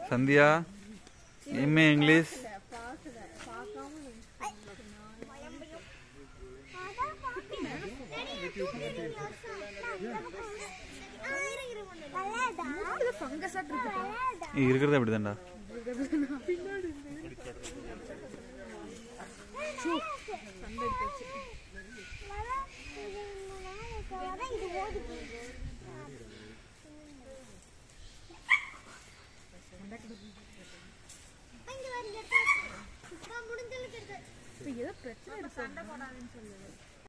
Sandhya MA English இங்க இருக்கிறது அப்படிதான்டா முடிஞ்சலுக்கு ஏதோ பிரச்சனை இருக்கு. சண்டை போடாதுன்னு சொல்லுது